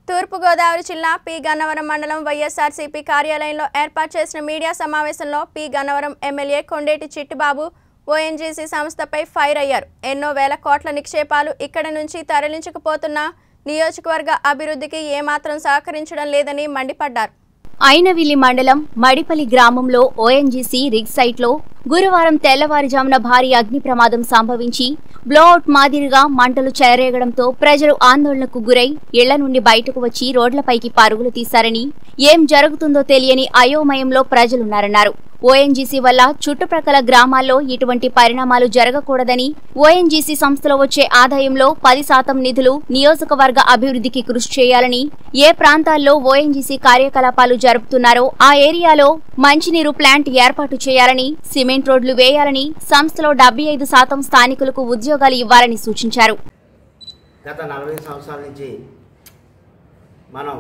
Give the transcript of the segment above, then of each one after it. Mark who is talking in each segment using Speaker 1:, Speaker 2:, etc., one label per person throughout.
Speaker 1: తూర్పుగోదావరి జిల్లా పి గన్నవరం మండలం వైఎస్ఆర్సీపీ కార్యాలయంలో ఏర్పాటు చేసిన మీడియా సమావేశంలో P Gannavaram MLA Kondeti Chittibabu ONGC సంస్థపై ఫైర్ అయ్యారు ఎన్నో వేల కోట్ల నిక్షేపాలు ఇక్కడి నుంచి తరలించకపోతున్నా నియోజకవర్గ అభివృద్ధికి ఏమాత్రం సహకరించడం లేదని మండిపడ్డారు
Speaker 2: అయినవిల్లి మండలం మడిపల్లి గ్రామంలో ఓఎన్జీసీ రిగ్ సైట్లో గురువారం తెల్లవారుజామున భారీ అగ్ని ప్రమాదం సంభవించి బ్లోఅవుట్ మాదిరిగా మంటలు చెలరేగడంతో ప్రజలు ఆందోళనకు గురై ఇళ్ల నుండి బయటకు వచ్చి రోడ్లపైకి పరుగులు తీశారని ఏం జరుగుతుందో తెలియని అయోమయంలో ప్రజలున్నారన్నారు ఓఎన్జీసీ వల్ల చుట్టుప్రక్కల గ్రామాల్లో ఇటువంటి పరిణామాలు జరగకూడదని ఓఎన్జీసీ సంస్థలో వచ్చే ఆదాయంలో పది శాతం నిధులు నియోజకవర్గ అభివృద్ధికి కృషి చేయాలని ఏ ప్రాంతాల్లో ఓఎన్జీసీ కార్యకలాపాలు జరుపుతున్నారో ఆ ఏరియాలో మంచినీరు ప్లాంట్ ఏర్పాటు చేయాలని సిమెంట్ రోడ్లు వేయాలని సంస్థలో డెబ్బై ఐదు శాతం స్థానికులకు ఉద్యోగాలు ఇవ్వాలని సూచించారు
Speaker 3: గత నలభై సంవత్సరాల నుంచి మనం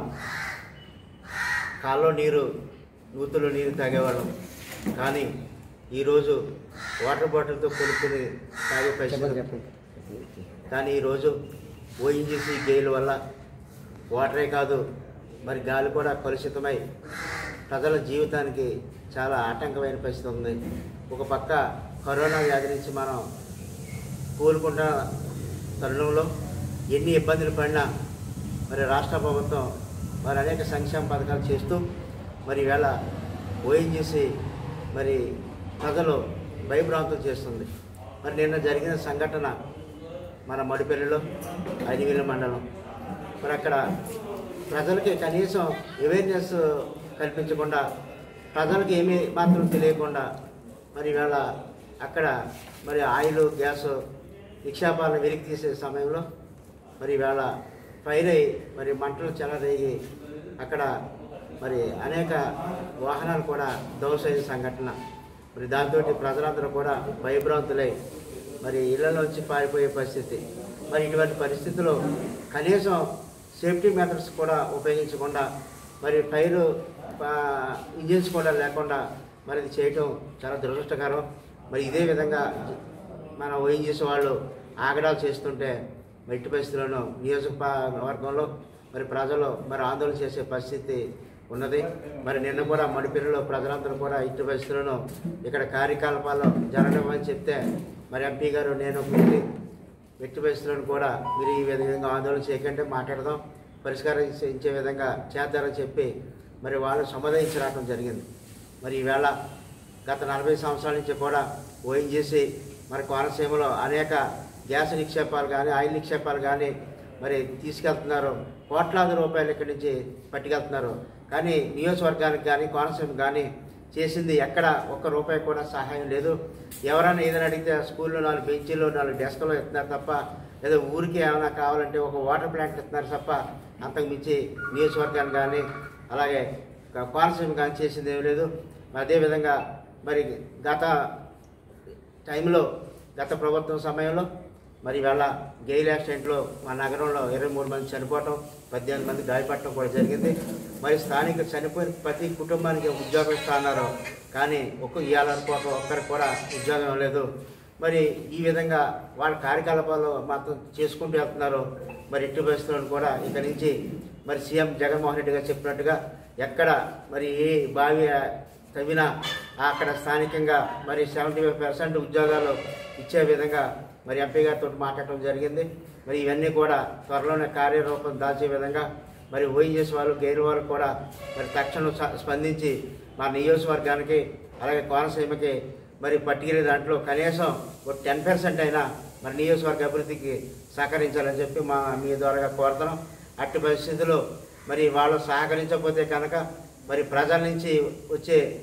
Speaker 3: కాల్లో నీరు నూతులో నీరు తాగేవాళ్ళం కానీ ఈరోజు వాటర్ బాటిల్తో కొనుక్కుని తాగే పరిస్థితి కానీ ఈరోజు ఓఎన్జీసీ గేల వల్ల వాటరే కాదు మరి గాలి కూడా కలుషితమై ప్రజల జీవితానికి చాలా ఆటంకమైన పరిస్థితి ఉంది ఒక పక్క కరోనా వ్యాధి నుంచి మనం కోలుకుంటున్న తరుణంలో ఎన్ని ఇబ్బందులు పడినా మరి రాష్ట్ర ప్రభుత్వం మరి అనేక సంక్షేమ పథకాలు చేస్తూ మరి ఈవేళ ఓఎన్జీసీ మరి ప్రజలు భయభ్రాంతం చేస్తుంది మరి నిన్న జరిగిన సంఘటన మన మడిపల్లిలో ఐదువేల మండలం మరి అక్కడ ప్రజలకి కనీసం అవేర్నెస్ కల్పించకుండా ప్రజలకు ఏమీ మాత్రం తెలియకుండా మరి ఇవాళ అక్కడ మరి ఆయిల్ గ్యాస్ నిక్షేపాలను వెలికి తీసే సమయంలో మరి ఇవాళ ఫైర్ అయ్యి మరి మంటలు చెలరేగి అక్కడ మరి అనేక వాహనాలు కూడా ధ్వంసైన సంఘటన మరి దాంతో ప్రజలందరూ కూడా భయభ్రాంతులై మరి ఇళ్లలోంచి పారిపోయే పరిస్థితి మరి ఇటువంటి పరిస్థితుల్లో కనీసం సేఫ్టీ మెథడ్స్ కూడా ఉపయోగించకుండా మరి ఫైర్ ఇంజిన్స్ కూడా లేకుండా మరి ఇది చేయటం చాలా దురదృష్టకరం మరి ఇదే విధంగా మన ఓఎన్జీసీ వాళ్ళు ఆగడాలు చేస్తుంటే మరి ఇట్టి పరిస్థితులను నియోజకవర్గంలో మరి ప్రజలు మరి ఆందోళన చేసే పరిస్థితి ఉన్నది మరి నిన్న కూడా మడిపిల్లలో ప్రజలందరూ కూడా ఇట్టి పరిస్థితులను ఇక్కడ కార్యకలాపాలు జరగడం అని చెప్తే మరి ఎంపీ గారు నేను వెళ్ళి ఎట్టి పరిస్థితులను కూడా మీరు ఈ విధంగా ఆందోళన చేయకంటే మాట్లాడదాం పరిష్కారం చేయించే విధంగా చేద్దారని చెప్పి మరి వాళ్ళు సమాధానించి రావడం జరిగింది మరి ఈవేళ గత నలభై సంవత్సరాల నుంచి కూడా ఓఎన్జీసీ మరి కోనసీమలో అనేక గ్యాస్ నిక్షేపాలు కానీ ఆయిల్ నిక్షేపాలు కానీ మరి తీసుకెళ్తున్నారు కోట్లాది రూపాయలు ఇక్కడి నుంచి పట్టుకెళ్తున్నారు కానీ నియోజకవర్గానికి కానీ కోనసీమ కానీ చేసింది ఎక్కడ ఒక్క రూపాయి కూడా సహాయం లేదు ఎవరైనా ఏదైనా అడిగితే స్కూల్లో నాలుగు బెంచీలు నాలుగు డెస్క్లు ఇస్తున్నారు తప్ప లేదా ఊరికి ఏమైనా కావాలంటే ఒక వాటర్ ప్లాంట్ ఇస్తున్నారు తప్ప అంతకు మించి నియోజకవర్గాన్ని కానీ అలాగే కోనసీమ కానీ చేసింది ఏమీ లేదు అదేవిధంగా మరి గత టైంలో గత ప్రభుత్వం సమయంలో మరి ఇవాళ గెయిల్ యాక్సిడెంట్లో మా నగరంలో ఇరవై మూడు మంది చనిపోవటం పద్దెనిమిది మంది గాయపడటం కూడా జరిగింది మరి స్థానిక చనిపోయిన ప్రతి కుటుంబానికి ఉద్యోగం ఇస్తా అన్నారు కానీ ఒక్క ఇవాళ ఒక ఒక్కరికి కూడా ఉద్యోగం ఇవ్వలేదు మరి ఈ విధంగా వాళ్ళ కార్యకలాపాలు మాత్రం చేసుకుంటూ వెళ్తున్నారు మరి ఇటు పరిస్థితులను కూడా ఇక నుంచి మరి సీఎం జగన్మోహన్ రెడ్డి గారు చెప్పినట్టుగా ఎక్కడ మరి ఏ బావి తవ్వినా అక్కడ స్థానికంగా మరి సెవెంటీ ఫైవ్ పర్సెంట్ ఉద్యోగాలు ఇచ్చే విధంగా మరి ఎంపీ గారితో మాట్లాడటం జరిగింది మరి ఇవన్నీ కూడా త్వరలోనే కార్యరూపం దాల్చే విధంగా మరి ఓఎన్జీఎస్ వాళ్ళు గైర్ వాళ్ళు కూడా మరి తక్షణం స- స్పందించి మా నియోజకవర్గానికి అలాగే కోనసీమకి మరి పట్టుకెళ్ళే దాంట్లో కనీసం ఒక టెన్ పర్సెంట్ అయినా మరి నియోజకవర్గ అభివృద్ధికి సహకరించాలని చెప్పి మా మీ ద్వారా కోరుతున్నాం అట్టి పరిస్థితుల్లో మరి వాళ్ళు సహకరించకపోతే కనుక మరి ప్రజల నుంచి వచ్చే